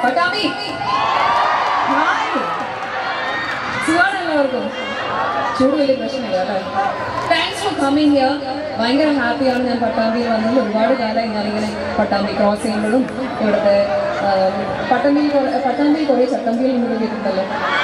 പട്ടാമി hi സുഖമാണ് എല്ലാവർക്കും ചൂട് വലിയ പ്രശ്നമില്ല അല്ലേ താങ്ക്സ് ഫോർ കമ്മിങ് ഹിയർ ഭയങ്കര ഹാപ്പിയാണ് ഞാൻ പട്ടാമ്പിയിൽ വന്നതിൽ ഒരുപാട് കാലമായി ഞാനിങ്ങനെ പട്ടാമ്പി ക്രോസ് ചെയ്യുമ്പോഴും ഇവിടുത്തെ ആ, പട്ടാമ്പിയിൽ കുറെ- പട്ടാമ്പിയിൽ കുറേ ചട്ടമ്പിയിൽ നിങ്ങൾ കേട്ടിട്ടുണ്ടല്ലോ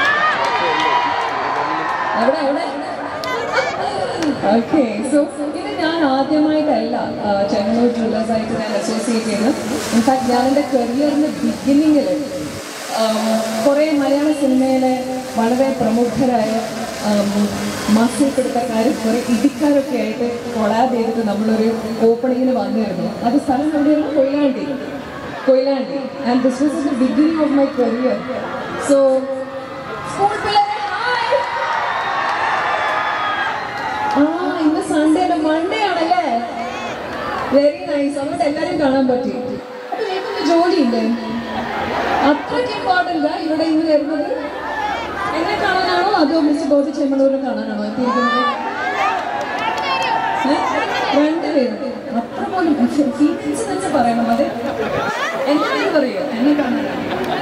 എവിടെ എവിടെ ഓക്കെ സോ ഇത് ഞാൻ ആദ്യമായിട്ടല്ല ആ, ചെങ്ങന്നൂർ ജ്വല്ലേഴ്സായിട്ട് ഞാൻ അസോസിയേറ്റ് ചെയ്യുന്നത് ഇൻഫാക്ട് ഞാൻ എൻ്റെ കരിയറിൻ്റെ ബിഗിനിങ്ങിൽ കുറേ മലയാള സിനിമയിലെ വളരെ പ്രമുഖരായ മാസിക പിടുത്തക്കാരും കുറേ ഇടിക്കാരൊക്കെ ആയിട്ട് കൊളാബ് ചെയ്തിട്ട് നമ്മളൊരു ഓപ്പണിങ്ങിന് വന്നിരുന്നു അത് സ്ഥലം എവിടെയാണ് Koyilandy Koyilandy and this was the beginning of my career so school പിള്ളേരെ ഹായ് ആ ഇന്ന് സൺഡേ അല്ല മൺഡേ ആണല്ലേ വെരി നൈസ് അതുകൊണ്ട് എല്ലാരും കാണാൻ പറ്റി അപ്പൊ നിങ്ങൾക്കൊന്ന് ജോലിയില്ലേ അത്രയ്ക്ക് ഇമ്പോർട്ടൻ്റ് ഇവിടെ ഇന്ന് വരുന്നത് എന്നെ കാണാനാണോ അതോ മിസ് ബോധി ചെമ്മണൂരിനെ കാണാനാണോ എത്തിയിരിക്കുന്നത് ഏ? രണ്ടുപേരും അത്ര പോലും ഫീലിങ്സ് തന്നെ പറയണം അതെ എന്നെ പേര് പറയോ എന്നെ കാണാനാണോ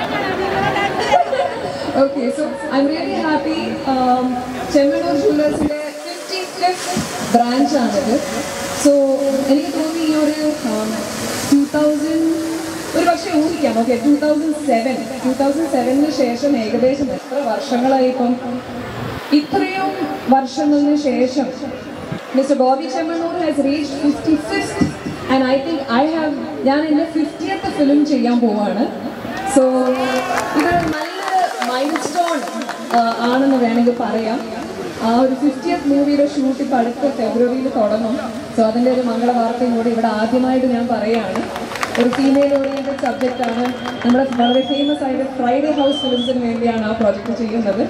okay so I am really happy Chemmanur ജ്വല്ലേഴ്സിന്റെ ഫിഫ്റ്റി ഫിഫ്ത്ത് ബ്രാഞ്ച് ആണിത് സോ എനിക്ക് തോന്നി ഈ ഒരു ടൂ തൗസൻഡ് ഒരു പക്ഷേ ഊഹിക്കാം okay two thousand seven two thousand സെവനിന് ശേഷം ഏകദേശം എത്ര വർഷങ്ങളായി ഇപ്പം ഇത്രയും വർഷങ്ങൾക്ക് ശേഷം mister Bobby Chemmanur has reach fifty fifth and I think I have ഞാൻ എൻ്റെ ഫിഫ്റ്റിയത്ത് ഫിലിം ചെയ്യാൻ പോവാണ് സോ ഇതൊരു നല്ല മൈൽ സ്റ്റോൺ ആണെന്ന് വേണമെങ്കിൽ പറയാം ആ ഒരു ഫിഫ്റ്റിയത്ത് മൂവിയുടെ ഷൂട്ട് ഇപ്പം അടുത്ത ഫെബ്രുവരിയിൽ തുടങ്ങും സോ അതിൻ്റെ ഒരു മംഗള വാർത്തയും കൂടി ഇവിടെ ആദ്യമായിട്ട് ഞാൻ പറയുകയാണ് ഒരു ഫീമെയിൽ ഓറിയൻറ്റഡ് സബ്ജക്റ്റ് ആണ് നമ്മുടെ വളരെ ഫേമസ് ആയിട്ട് ഫ്രൈഡേ ഹൗസ് ഫിലിംസിന് വേണ്ടിയാണ് ആ പ്രോജക്റ്റ് ചെയ്യുന്നത്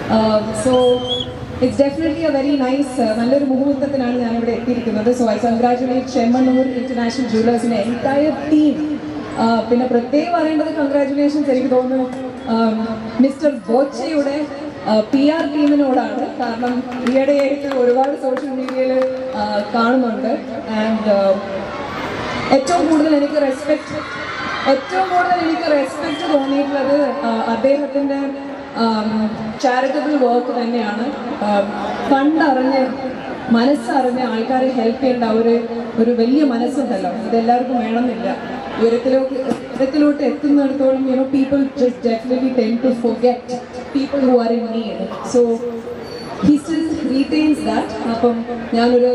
so it's definitely a very nice നല്ലൊരു മുഹൂർത്തത്തിനാണ് ഞാനിവിടെ എത്തിയിരിക്കുന്നത് so I congratulate Chemmanur international ജുവലേഴ്സിന്റെ എൻറ്റയർ ടീം പിന്നെ പ്രത്യേകം പറയേണ്ടത് കൺഗ്രാറ്റുലേഷൻസ് എനിക്ക് തോന്നുന്നു മിസ്റ്റർ ബോച്ചയുടെ പി ആർ ടീമിനോടാണ് കാരണം ഈയിടെയായിട്ട് ഒരുപാട് സോഷ്യൽ മീഡിയയിൽ കാണുന്നുണ്ട് ആൻഡ് ഏറ്റവും കൂടുതൽ എനിക്ക് റെസ്പെക്ട് ഏറ്റവും കൂടുതൽ എനിക്ക് റെസ്പെക്ട് തോന്നിയിട്ടുള്ളത് ആ, അദ്ദേഹത്തിൻ്റെ ചാരിറ്റബിൾ വർക്ക് തന്നെയാണ് ആ, കണ്ടറിഞ്ഞ് മനസ്സറിഞ്ഞ് ആൾക്കാരെ ഹെൽപ്പ് ചെയ്യേണ്ട ആ ഒരു ഒരു വലിയ മനസ്സുണ്ടല്ലോ ഇതെല്ലാവർക്കും വേണമെന്നില്ല ഉയരത്തിലോട്ട് ഉയരത്തിലോട്ട് എത്തുന്നിടത്തോളം you know people just definitely tend to forget people who are in need so he still retains that അപ്പം ഞാനൊരു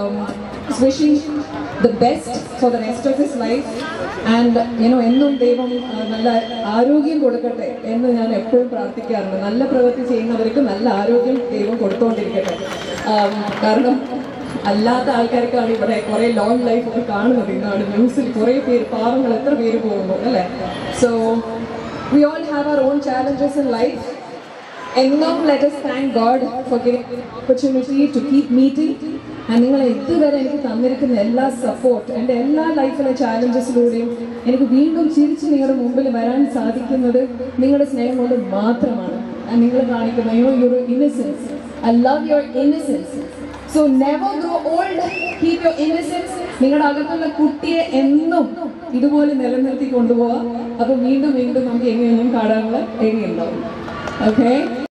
wishing the best for the rest of his life and you know എന്നും ദൈവം ആ, നല്ല ആരോഗ്യം കൊടുക്കട്ടെ എന്ന് ഞാൻ എപ്പോഴും പ്രാർത്ഥിക്കാറുണ്ട് നല്ല പ്രവൃത്തി ചെയ്യുന്നവർക്ക് നല്ല ആരോഗ്യം ദൈവം കൊടുത്തുകൊണ്ടിരിക്കട്ടെ ആം, കാരണം അല്ലാത്ത ആൾക്കാർക്കാണ് ഇവിടെ കുറേ ലോങ് ലൈഫ് ഒക്കെ കാണുന്നത് ഇന്നാണ് ന്യൂസിൽ കുറേ പേര് പാവങ്ങൾ എത്ര പേര് പോകുന്നു അല്ലേ so we all have our own challenges in life എന്നും let us thank God for giving me the opportunity to keep meeting and നിങ്ങൾ ഇതുവരെ എനിക്ക് തന്നിരിക്കുന്ന എല്ലാ സപ്പോർട്ട് എൻ്റെ എല്ലാ ലൈഫിലെ ചാലഞ്ചസിലൂടെയും എനിക്ക് വീണ്ടും ചിരിച്ച് നിങ്ങളുടെ മുമ്പിൽ വരാൻ സാധിക്കുന്നത് നിങ്ങളുടെ സ്നേഹം കൊണ്ട് മാത്രമാണ് And നിങ്ങൾ കാണിക്കുന്ന your your innocence I love your innocence so never grow old keep your innocence നിങ്ങളുടെ അകത്തുള്ള കുട്ടിയെ എന്നും ഇതുപോലെ നിലനിർത്തി കൊണ്ടുപോവാം അപ്പോൾ വീണ്ടും വീണ്ടും നമുക്ക് എങ്ങനെയൊന്നും കാണാനുള്ള ഇടയുണ്ടാവും Okay?